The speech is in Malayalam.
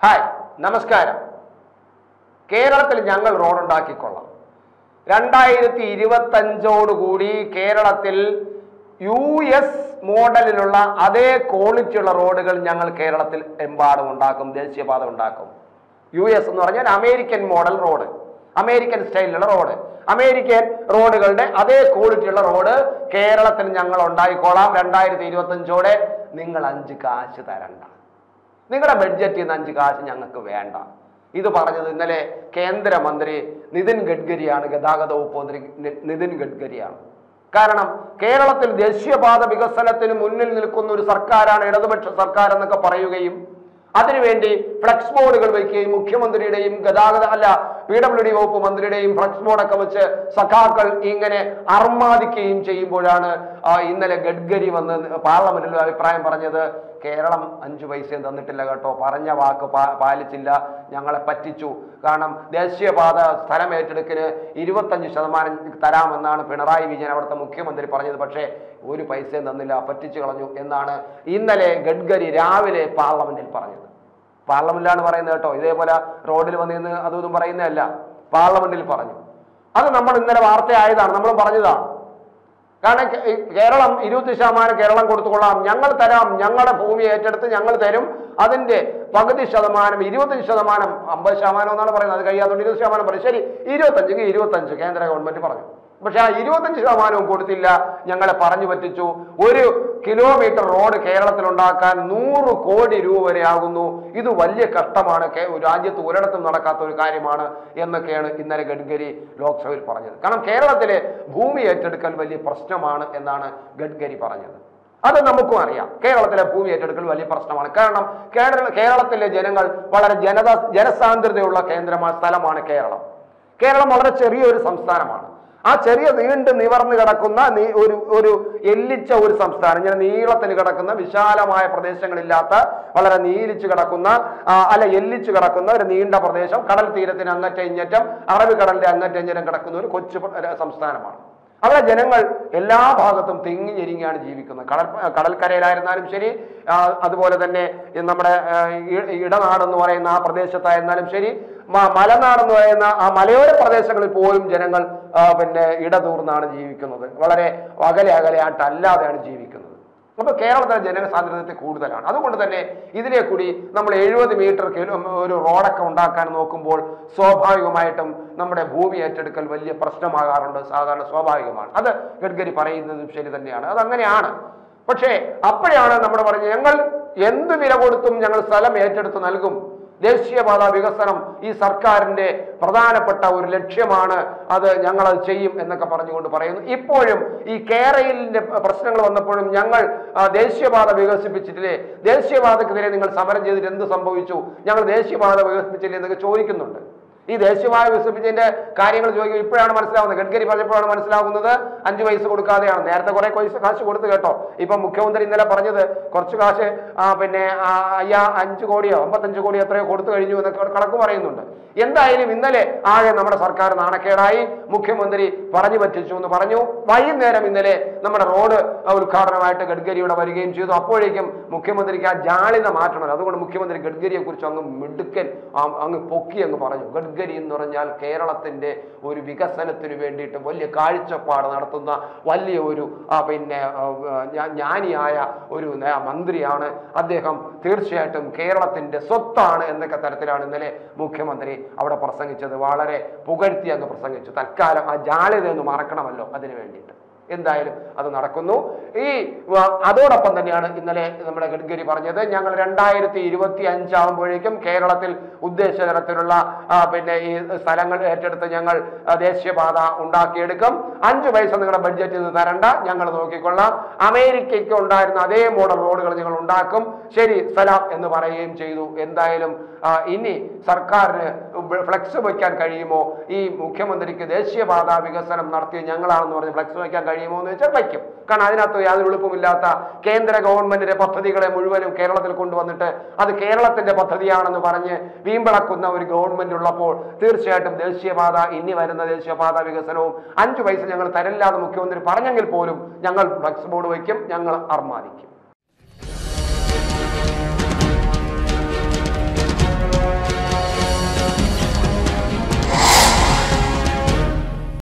ഹായ് നമസ്കാരം കേരളത്തിൽ ഞങ്ങൾ റോഡുണ്ടാക്കിക്കൊള്ളാം രണ്ടായിരത്തി ഇരുപത്തഞ്ചോടുകൂടി കേരളത്തിൽ യു എസ് മോഡലിലുള്ള അതേ ക്വാളിറ്റിയുള്ള റോഡുകൾ ഞങ്ങൾ കേരളത്തിൽ എമ്പാടും ഉണ്ടാക്കും ദേശീയപാത ഉണ്ടാക്കും യു എസ് എന്ന് പറഞ്ഞാൽ അമേരിക്കൻ മോഡൽ റോഡ് അമേരിക്കൻ സ്റ്റൈലിലുള്ള റോഡ് അമേരിക്കൻ റോഡുകളുടെ അതേ ക്വാളിറ്റിയുള്ള റോഡ് കേരളത്തിൽ ഞങ്ങൾ ഉണ്ടായിക്കോളാം രണ്ടായിരത്തി ഇരുപത്തഞ്ചോടെ നിങ്ങൾ അഞ്ച് കാശ് തരണ്ട നിങ്ങളുടെ ബഡ്ജറ്റിൽ നിന്ന് അഞ്ച് കാശ് ഞങ്ങൾക്ക് വേണ്ട ഇത് പറഞ്ഞത് ഇന്നലെ കേന്ദ്രമന്ത്രി നിതിൻ ഗഡ്കരിയാണ് ഗതാഗത വകുപ്പ് മന്ത്രി നി- നിതിൻ ഗഡ്കരിയാണ് കാരണം കേരളത്തിൽ ദേശീയപാത വികസനത്തിന് മുന്നിൽ നിൽക്കുന്ന ഒരു സർക്കാരാണ് ഇടതുപക്ഷ സർക്കാർ എന്നൊക്കെ പറയുകയും അതിനുവേണ്ടി ഫ്ലക്സ് ബോർഡുകൾ വയ്ക്കുകയും മുഖ്യമന്ത്രിയുടെയും ഗതാഗത അല്ല പി ഡബ്ല്യു ഡി വകുപ്പ് മന്ത്രിയുടെയും ഫ്ലക്സ് ബോർഡൊക്കെ വെച്ച് സഖാക്കൾ ഇങ്ങനെ അർമാദിക്കുകയും ചെയ്യുമ്പോഴാണ് ആ, ഇന്നലെ ഗഡ്കരി വന്ന് പാർലമെന്റിൽ അഭിപ്രായം പറഞ്ഞത് കേരളം അഞ്ചു പൈസയും തന്നിട്ടില്ല കേട്ടോ പറഞ്ഞ വാക്ക് പാ- പാലിച്ചില്ല ഞങ്ങളെ പറ്റിച്ചു കാരണം ദേശീയപാത സ്ഥലം ഏറ്റെടുക്കിന് ഇരുപത്തഞ്ച് ശതമാനം തരാമെന്നാണ് പിണറായി വിജയൻ അവിടുത്തെ മുഖ്യമന്ത്രി പറഞ്ഞത് പക്ഷേ ഒരു പൈസയും തന്നില്ല പറ്റിച്ചു കളഞ്ഞു എന്നാണ് ഇന്നലെ ഗഡ്കരി രാവിലെ പാർലമെന്റിൽ പറഞ്ഞത് പാർലമെന്റിലാണ് പറയുന്നത് കേട്ടോ ഇതേപോലെ റോഡിൽ വന്നിരുന്ന് അതും ഇതും പറയുന്നതല്ല പാർലമെന്റിൽ പറഞ്ഞു അത് നമ്മൾ ഇന്നലെ വാർത്തയായതാണ് നമ്മൾ പറഞ്ഞതാണ് കാരണം കേ- ഈ കേരളം ഇരുപത്തി ശതമാനം കേരളം കൊടുത്തുകൊള്ളാം ഞങ്ങൾ തരാം ഞങ്ങളുടെ ഭൂമി ഏറ്റെടുത്ത് ഞങ്ങൾ തരും അതിന്റെ പകുതി ശതമാനം ഇരുപത്തഞ്ച് ശതമാനം അമ്പത് ശതമാനം എന്നാണ് പറയുന്നത് അത് കഴിയാത്തതുകൊണ്ട് ഇരുപത് ശതമാനം പറയും ശരി ഇരുപത്തഞ്ച് ഇരുപത്തഞ്ച് കേന്ദ്ര ഗവൺമെന്റ് പറഞ്ഞു പക്ഷെ ആ ഇരുപത്തഞ്ച് ശതമാനവും കൊടുത്തില്ല ഞങ്ങളെ പറഞ്ഞു പറ്റിച്ചു ഒരു കിലോമീറ്റർ റോഡ് കേരളത്തിൽ ഉണ്ടാക്കാൻ നൂറ് കോടി രൂപ വരെ ആകുന്നു ഇത് വലിയ കഷ്ടമാണ് കേ- രാജ്യത്ത് ഒരിടത്തും നടക്കാത്ത ഒരു കാര്യമാണ് എന്നൊക്കെയാണ് ഇന്നലെ ഗഡ്കരി ലോക്സഭയിൽ പറഞ്ഞത് കാരണം കേരളത്തിലെ ഭൂമി ഏറ്റെടുക്കൽ വലിയ പ്രശ്നമാണ് എന്നാണ് ഗഡ്കരി പറഞ്ഞത് അത് നമുക്കും അറിയാം കേരളത്തിലെ ഭൂമി ഏറ്റെടുക്കൽ വലിയ പ്രശ്നമാണ് കാരണം കേരള കേരളത്തിലെ ജനങ്ങൾ വളരെ ജനത ജനസാന്ദ്രതയുള്ള കേന്ദ്രമായ സ്ഥലമാണ് കേരളം കേരളം വളരെ ചെറിയൊരു സംസ്ഥാനമാണ് ആ ചെറിയ നീണ്ട് നിവർന്ന് കിടക്കുന്ന നീ- ഒരു ഒരു എല്ലിച്ച ഒരു സംസ്ഥാനം ഇങ്ങനെ നീളത്തിൽ കിടക്കുന്ന വിശാലമായ പ്രദേശങ്ങളില്ലാത്ത വളരെ നീലിച്ചു കിടക്കുന്ന ആ, അല്ല എല്ലിച്ചു കിടക്കുന്ന ഒരു നീണ്ട പ്രദേശം കടൽ തീരത്തിന് അങ്ങറ്റം ഇങ്ങറ്റം അറബിക്കടലിന്റെ അങ്ങറ്റം ഇങ്ങറ്റം കിടക്കുന്ന ഒരു കൊച്ചു പ്ര- സംസ്ഥാനമാണ് അവിടെ ജനങ്ങൾ എല്ലാ ഭാഗത്തും തിങ്ങി ഞെരുങ്ങിയാണ് ജീവിക്കുന്നത് കടൽ കടൽക്കരയിലായിരുന്നാലും ശരി ആ, അതുപോലെ തന്നെ ഈ നമ്മുടെ ആ, ഇ- ഇടനാട് എന്ന് പറയുന്ന ആ പ്രദേശത്തായിരുന്നാലും ശരി മ- മലനാട് എന്ന് പറയുന്ന ആ മലയോര പ്രദേശങ്ങളിൽ പോലും ജനങ്ങൾ ആ, പിന്നെ ഇടതൂർന്നാണ് ജീവിക്കുന്നത് വളരെ അകലെ അകലെ ആയിട്ടല്ലാതെയാണ് ജീവിക്കുന്നത് അപ്പൊ കേരളത്തിലെ ജനസാന്ദ്രത കൂടുതലാണ് അതുകൊണ്ട് തന്നെ ഇതിനെ കൂടി നമ്മൾ എഴുപത് മീറ്റർ കിലോ ഒരു റോഡൊക്കെ ഉണ്ടാക്കാൻ നോക്കുമ്പോൾ സ്വാഭാവികമായിട്ടും നമ്മുടെ ഭൂമി ഏറ്റെടുക്കൽ വലിയ പ്രശ്നമാകാറുണ്ട് സാധാരണ സ്വാഭാവികമാണ് അത് ഗഡ്കരി പറയുന്നതും ശരി തന്നെയാണ് അത് അങ്ങനെയാണ് പക്ഷേ അപ്പോഴാണ് നമ്മൾ പറഞ്ഞത് ഞങ്ങൾ എന്ത് വില കൊടുത്തും ഞങ്ങൾ സ്ഥലം ഏറ്റെടുത്ത് നൽകും ദേശീയപാത വികസനം ഈ സർക്കാരിന്റെ പ്രധാനപ്പെട്ട ഒരു ലക്ഷ്യമാണ് അത് ഞങ്ങൾ അത് ചെയ്യും എന്നൊക്കെ പറഞ്ഞുകൊണ്ട് പറയുന്നു ഇപ്പോഴും ഈ കേരളിന്റെ പ്രശ്നങ്ങൾ വന്നപ്പോഴും ഞങ്ങൾ ആ, ദേശീയപാത വികസിപ്പിച്ചിട്ടില്ലേ ദേശീയപാതക്കെതിരെ നിങ്ങൾ സമരം ചെയ്തിട്ട് എന്ത് സംഭവിച്ചു ഞങ്ങൾ ദേശീയപാത വികസിപ്പിച്ചില്ലേ എന്നൊക്കെ ചോദിക്കുന്നുണ്ട് ഈ ദേശീയപാത വികസിപ്പിച്ചതിന്റെ കാര്യങ്ങൾ ചോദിക്കും ഇപ്പോഴാണ് മനസ്സിലാവുന്നത് ഗഡ്കരി പറഞ്ഞപ്പോഴാണ് മനസ്സിലാവുന്നത് അഞ്ചു പൈസ കൊടുക്കാതെയാണ് നേരത്തെ കുറെ പൈസ കാശ് കൊടുത്തു കേട്ടോ ഇപ്പൊ മുഖ്യമന്ത്രി ഇന്നലെ പറഞ്ഞത് കുറച്ച് കാശ് ആ, പിന്നെ ആ, അയ്യാ അഞ്ച് കോടിയോ അമ്പത്തഞ്ച് കോടിയോ എത്രയോ കൊടുത്തു കഴിഞ്ഞു എന്നൊക്കെ കണക്ക് പറയുന്നുണ്ട് എന്തായാലും ഇന്നലെ ആകെ നമ്മുടെ സർക്കാർ നാണക്കേടായി മുഖ്യമന്ത്രി പറഞ്ഞു പറ്റിച്ചു എന്ന് പറഞ്ഞു വൈകുന്നേരം ഇന്നലെ നമ്മുടെ റോഡ് ഉദ്ഘാടനമായിട്ട് ഗഡ്കരിയുടെ വരികയും ചെയ്തു അപ്പോഴേക്കും മുഖ്യമന്ത്രിക്ക് ആ ജാളിത മാറ്റണം അതുകൊണ്ട് മുഖ്യമന്ത്രി ഗഡ്കരിയെ കുറിച്ച് അങ്ങ് മിടുക്കൻ ആ- അങ്ങ് പൊക്കി അങ്ങ് പറഞ്ഞു ഗഡ്കരി എന്ന് പറഞ്ഞാൽ കേരളത്തിന്റെ ഒരു വികസനത്തിന് വേണ്ടിയിട്ട് വലിയ കാഴ്ചപ്പാട് നടത്തുന്ന വലിയ ഒരു ആ, പിന്നെ ആ, ജ്ഞാ- ജ്ഞാനിയായ ഒരു നേ- മന്ത്രിയാണ് അദ്ദേഹം തീർച്ചയായിട്ടും കേരളത്തിന്റെ സ്വത്താണ് എന്നൊക്കെ തരത്തിലാണ് ഇന്നലെ മുഖ്യമന്ത്രി അവിടെ പ്രസംഗിച്ചത് വളരെ പുകഴ്ത്തി അങ്ങ് പ്രസംഗിച്ചു തൽക്കാലം ആ ജാള്യത ഒന്ന് മറക്കണമല്ലോ അതിനു വേണ്ടിയിട്ട് എന്തായാലും അത് നടക്കുന്നു ഈ വ- അതോടൊപ്പം തന്നെയാണ് ഇന്നലെ നമ്മുടെ ഗഡ്കരി പറഞ്ഞത് ഞങ്ങൾ രണ്ടായിരത്തി ഇരുപത്തി അഞ്ചാകുമ്പോഴേക്കും കേരളത്തിൽ ഉദ്ദേശ തരത്തിലുള്ള ആ, പിന്നെ ഈ സ്ഥലങ്ങൾ ഏറ്റെടുത്ത് ഞങ്ങൾ ആ, ദേശീയപാത ഉണ്ടാക്കിയെടുക്കും അഞ്ചു പൈസ നിങ്ങളുടെ ബഡ്ജറ്റിൽ നിന്ന് തരണ്ട ഞങ്ങൾ നോക്കിക്കൊള്ളാം അമേരിക്കയ്ക്ക് ഉണ്ടായിരുന്ന അതേ മോഡൽ റോഡുകൾ ഞങ്ങൾ ഉണ്ടാക്കും ശരി സലാം എന്ന് പറയുകയും ചെയ്തു എന്തായാലും ആ, ഇനി സർക്കാരിന് ഫ്ലെക്സ് വയ്ക്കാൻ കഴിയുമോ ഈ മുഖ്യമന്ത്രിക്ക് ദേശീയപാത വികസനം നടത്തിയ ഞങ്ങളാണെന്ന് പറഞ്ഞ് ഫ്ലെക്സ് വയ്ക്കാൻ കഴിയുമോ എന്ന് വെച്ചാൽ വയ്ക്കും കാരണം അതിനകത്ത് യാതൊരു എളുപ്പമില്ലാത്ത കേന്ദ്ര ഗവൺമെന്റിന്റെ പദ്ധതികളെ മുഴുവനും കേരളത്തിൽ കൊണ്ടുവന്നിട്ട് അത് കേരളത്തിന്റെ പദ്ധതിയാണെന്ന് പറഞ്ഞ് വീമ്പിളക്കുന്ന ഒരു ഗവൺമെന്റ് ഉള്ളപ്പോൾ തീർച്ചയായിട്ടും ദേശീയപാത ഇനി വരുന്ന ദേശീയപാത വികസനവും അഞ്ചു പൈസ ഞങ്ങൾ തരില്ല എന്ന് മുഖ്യമന്ത്രി പറഞ്ഞെങ്കിൽ പോലും ഞങ്ങൾ ഫ്ലക്സ് ബോർഡ് വയ്ക്കും ഞങ്ങൾ അർമാദിക്കും